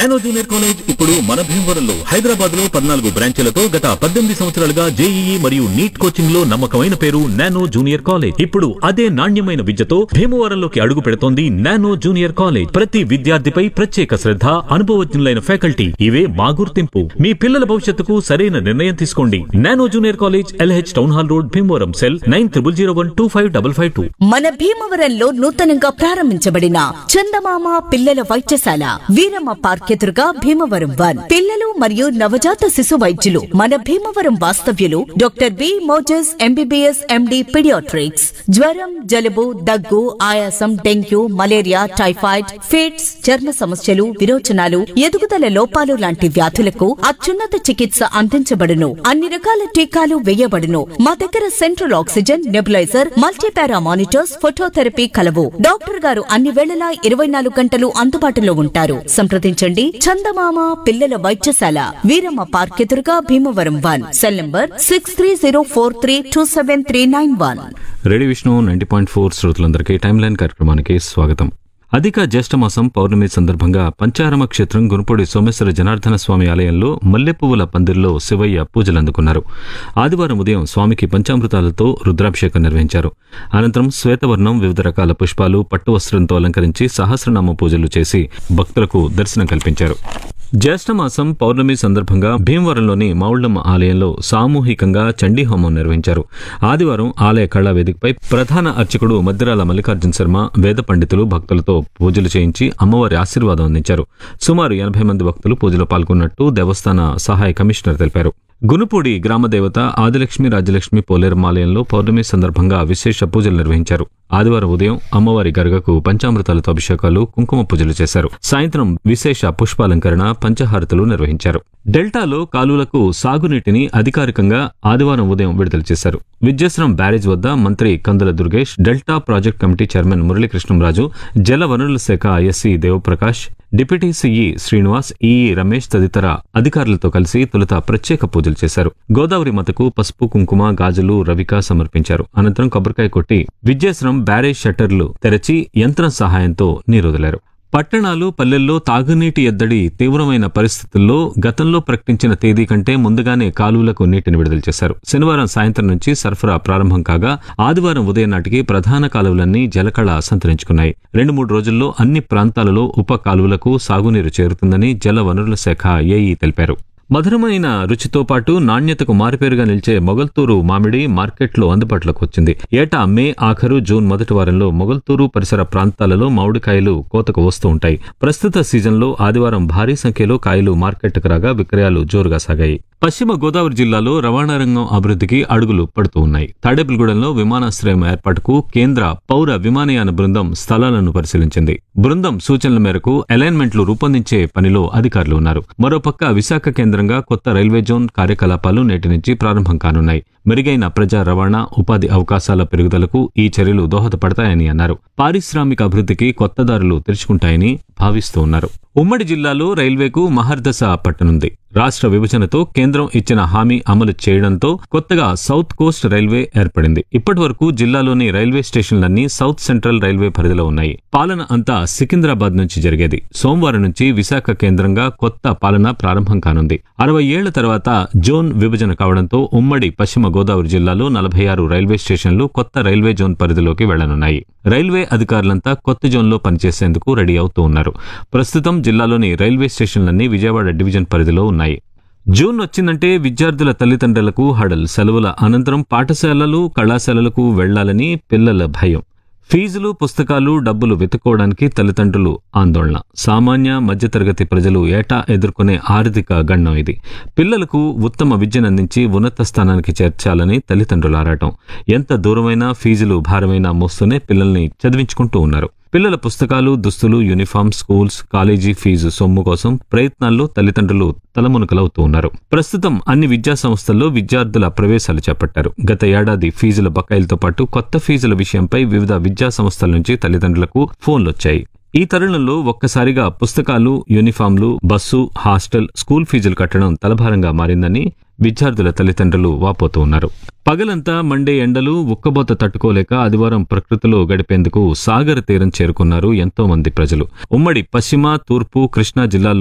nano junior college ఇప్పుడు మన భీమవరంలో హైదరాబాద్ లో పద్నాలుగు బ్రాంచీలతో గత పద్దెనిమిది సంవత్సరాలుగా జేఈఈ మరియు నీట్ కోచింగ్ లో నమ్మకమైన పేరు నానో జూనియర్ కాలేజ్ ఇప్పుడు అదే నాణ్యమైన విద్యతో భీమవరంలోకి అడుగు పెడుతోంది నానో జూనియర్ కాలేజ్ ప్రతి విద్యార్థిపై ప్రత్యేక శ్రద్ధ అనుభవజ్ఞులైన ఫ్యాకల్టీ ఇవే మా గుర్తింపు మీ పిల్లల భవిష్యత్తుకు సరైన నిర్ణయం తీసుకోండి Nano junior college LH town hall road Bhimavaram cell nine triple zero one two five double five two మన భీమవరంలో నూతనంగా ప్రారంభించబడిన చందమామ పిల్లల వైద్యశాల వీరమ్మ పార్క్ ఎదురుగా భీమవరం వన్ పిల్లలు మరియు నవజాత శిశు వైద్యులు మన భీమవరం వాస్తవ్యులు doctor B Moses MBBS MD paediatrics జ్వరం జలుబు దగ్గు ఆయాసం డెంగ్యూ మలేరియా టైఫాయిడ్ ఫిట్స్ చర్మ సమస్యలు విరోచనాలు ఎదుగుదల లోపాలు లాంటి వ్యాధులకు అత్యున్నత చికిత్స అందించబడును అన్ని రకాల టీకాలు వేయబడును మా దగ్గర central oxygen nebuliser multipara monitors phototherapy కలవు డాక్టర్ గారు అన్ని వేళలా ఇరవై నాలుగు గంటలు అందుబాటులో ఉంటారు సంప్రదించండి చందమామ పిల్లల వైద్యశాల వీరమ్మ పార్క్ ఎదురుగా Bhimavaram one cell number six three zero four three two seven three nine one radio Vishnu ninety point four శ్రోతలందరికీ టైమ్ లైన్ కార్యక్రమానికి స్వాగతం అధిక జ్యేష్ఠమాసం పౌర్ణమి సందర్భంగా పంచారమ క్షేత్రం గురుపూడి సోమేశ్వర జనార్దన స్వామి ఆలయంలో మల్లెపువ్వుల పందిర్లో శివయ్య పూజలు అందుకున్నారు ఆదివారం ఉదయం స్వామికి పంచామృతాలతో రుద్రాభిషేకం నిర్వహించారు అనంతరం శ్వేతవర్ణం వివిధ రకాల పుష్పాలు పట్టు వస్త్రంతో అలంకరించి సహస్రనామ పూజలు చేసి భక్తులకు దర్శనం కల్పించారు జ్యేష్ఠమాసం పౌర్ణమి సందర్భంగా భీమవరంలోని మౌళ్ళమ్మ ఆలయంలో సామూహికంగా చండీ హోమం నిర్వహించారు ఆదివారం ఆలయ కళా వేదికపై ప్రధాన అర్చకుడు మద్దిరాల మల్లికార్జున శర్మ వేద పండితులు భక్తులతో పూజలు చేయించి అమ్మవారి ఆశీర్వాదం అందించారు సుమారు ఎనభై మంది భక్తులు పూజలో పాల్గొన్నట్టు దేవస్థాన సహాయ కమిషనర్ తెలిపారు గునుపూడి గ్రామదేవత ఆదిలక్ష్మి రాజ్యలక్ష్మి పోలేరమ్మ ఆలయంలో పౌర్ణమి సందర్భంగా విశేష పూజలు నిర్వహించారు ఆదివారం ఉదయం అమ్మవారి గరగకు పంచామృతాలతో అభిషేకాలు కుంకుమ పూజలు చేశారు సాయంత్రం విశేష పుష్పాలంకరణ పంచహారతులు నిర్వహించారు డెల్టాలో కాలువలకు సాగునీటిని అధికారికంగా ఆదివారం ఉదయం విడుదల చేశారు విద్యాశ్రం బ్యారేజ్ వద్ద మంత్రి Kandula Durgesh delta project committee chairman Muralikrishnamraju జల వనరుల శాఖ SE Devaprakash deputy CE Srinivas EE Ramesh తదితర అధికారులతో కలిసి తొలుత ప్రత్యేక పూజలు చేశారు గోదావరి మతకు పసుపు కుంకుమ గాజులు రవిక సమర్పించారు అనంతరం కొబ్బరికాయ కొట్టి విద్యాశ్రం బ్యారేజ్ షట్టర్లు తెరచి యంత్రం సహాయంతో నీరొదిలారు పట్టణాలు పల్లెల్లో తాగునీటి ఎద్దడి తీవ్రమైన పరిస్థితుల్లో గతంలో ప్రకటించిన తేదీ కంటే ముందుగానే కాలువలకు నీటిని విడుదల చేశారు శనివారం సాయంత్రం నుంచి సరఫరా ప్రారంభం కాగా ఆదివారం ఉదయం నాటికి ప్రధాన కాలువలన్నీ జలకళ సంతరించుకున్నాయి రెండు మూడు రోజుల్లో అన్ని ప్రాంతాలలో ఉప కాలువలకు సాగునీరు చేరుతుందని జల వనరుల శాఖ ఏఈ తెలిపారు మధురమైన రుచితో పాటు నాణ్యతకు మారుపేరుగా నిలిచే మొగల్తూరు మామిడి మార్కెట్లో అందుబాటులోకి వచ్చింది ఏటా మే ఆఖరు జూన్ మొదటి వారంలో మొగల్తూరు పరిసర ప్రాంతాలలో మామిడికాయలు కోతకు వస్తూ ఉంటాయి ప్రస్తుత సీజన్లో ఆదివారం భారీ సంఖ్యలో కాయలు మార్కెట్కు రాగా విక్రయాలు జోరుగా సాగాయి పశ్చిమ గోదావరి జిల్లాలో రవాణా రంగం అభివృద్ధికి అడుగులు పడుతూ ఉన్నాయి తాడేపల్లిగూడెంలో విమానాశ్రయం ఏర్పాటుకు కేంద్ర పౌర విమానయాన బృందం స్థలాలను పరిశీలించింది బృందం సూచనల మేరకు అలైన్మెంట్లు రూపొందించే పనిలో అధికారులు ఉన్నారు మరోపక్క విశాఖ కేంద్రంగా కొత్త రైల్వే జోన్ కార్యకలాపాలు నేటి నుంచి ప్రారంభం కానున్నాయి మెరుగైన ప్రజా రవాణా ఉపాధి అవకాశాల పెరుగుదలకు ఈ చర్యలు దోహదపడతాయని అన్నారు పారిశ్రామిక అభివృద్ధికి కొత్త దారులు తెరుచుకుంటాయని భావిస్తూ ఉన్నారు ఉమ్మడి జిల్లాలో రైల్వేకు మహర్దశ పట్టనుంది రాష్ట్ర విభజనతో కేంద్రం ఇచ్చిన హామీ అమలు చేయడంతో కొత్తగా సౌత్ కోస్ట్ రైల్వే ఏర్పడింది ఇప్పటి వరకు జిల్లాలోని రైల్వే స్టేషన్లన్నీ సౌత్ సెంట్రల్ రైల్వే పరిధిలో ఉన్నాయి పాలన అంతా సికింద్రాబాద్ నుంచి జరిగేది సోమవారం నుంచి విశాఖ కేంద్రంగా కొత్త పాలన ప్రారంభం కానుంది అరవై ఏళ్ల తర్వాత జోన్ విభజన కావడంతో ఉమ్మడి పశ్చిమ గోదావరి జిల్లాలో నలభై ఆరు రైల్వే స్టేషన్లు కొత్త రైల్వే జోన్ పరిధిలోకి వెళ్లనున్నాయి రైల్వే అధికారులంతా కొత్త జోన్లో పనిచేసేందుకు రెడీ అవుతూ ఉన్నారు ప్రస్తుతం జిల్లాలోని రైల్వే స్టేషన్లన్నీ విజయవాడ డివిజన్ పరిధిలో ఉన్నాయి జూన్ వచ్చిందంటే విద్యార్థుల తల్లిదండ్రులకు హడల్ సెలవుల అనంతరం పాఠశాలలు కళాశాలలకు వెళ్లాలని పిల్లల భయం ఫీజులు పుస్తకాలు డబ్బులు వెతుక్కోవడానికి తల్లిదండ్రులు ఆందోళన సామాన్య మధ్యతరగతి ప్రజలు ఏటా ఎదుర్కొనే ఆర్థిక గండం ఇది పిల్లలకు ఉత్తమ విద్యను అందించి ఉన్నత స్థానానికి చేర్చాలని తల్లిదండ్రుల ఆరాటం ఎంత దూరమైనా ఫీజులు భారమైనా మోస్తూనే పిల్లల్ని చదివించుకుంటూ ఉన్నారు పిల్లల పుస్తకాలు దుస్తులు యూనిఫామ్ స్కూల్స్ కాలేజీ ఫీజు సొమ్ము కోసం ప్రయత్నాల్లో తల్లిదండ్రులు తలమునకలవుతూ ఉన్నారు ప్రస్తుతం అన్ని విద్యా సంస్థల్లో విద్యార్థుల ప్రవేశాలు చేపట్టారు గత ఏడాది ఫీజుల బకాయిలతో పాటు కొత్త ఫీజుల విషయంపై వివిధ విద్యా సంస్థల నుంచి తల్లిదండ్రులకు ఫోన్లొచ్చాయి ఈ తరుణంలో ఒక్కసారిగా పుస్తకాలు యూనిఫామ్లు బస్సు హాస్టల్ స్కూల్ ఫీజులు కట్టడం తలభారంగా మారిందని విద్యార్థుల తల్లిదండ్రులు వాపోతూ ఉన్నారు పగలంతా మండే ఎండలు ఉక్కబోత తట్టుకోలేక ఆదివారం ప్రకృతిలో గడిపేందుకు సాగర్ తీరం చేరుకున్నారు ఎంతో మంది ప్రజలు ఉమ్మడి పశ్చిమ తూర్పు కృష్ణా జిల్లాల్లో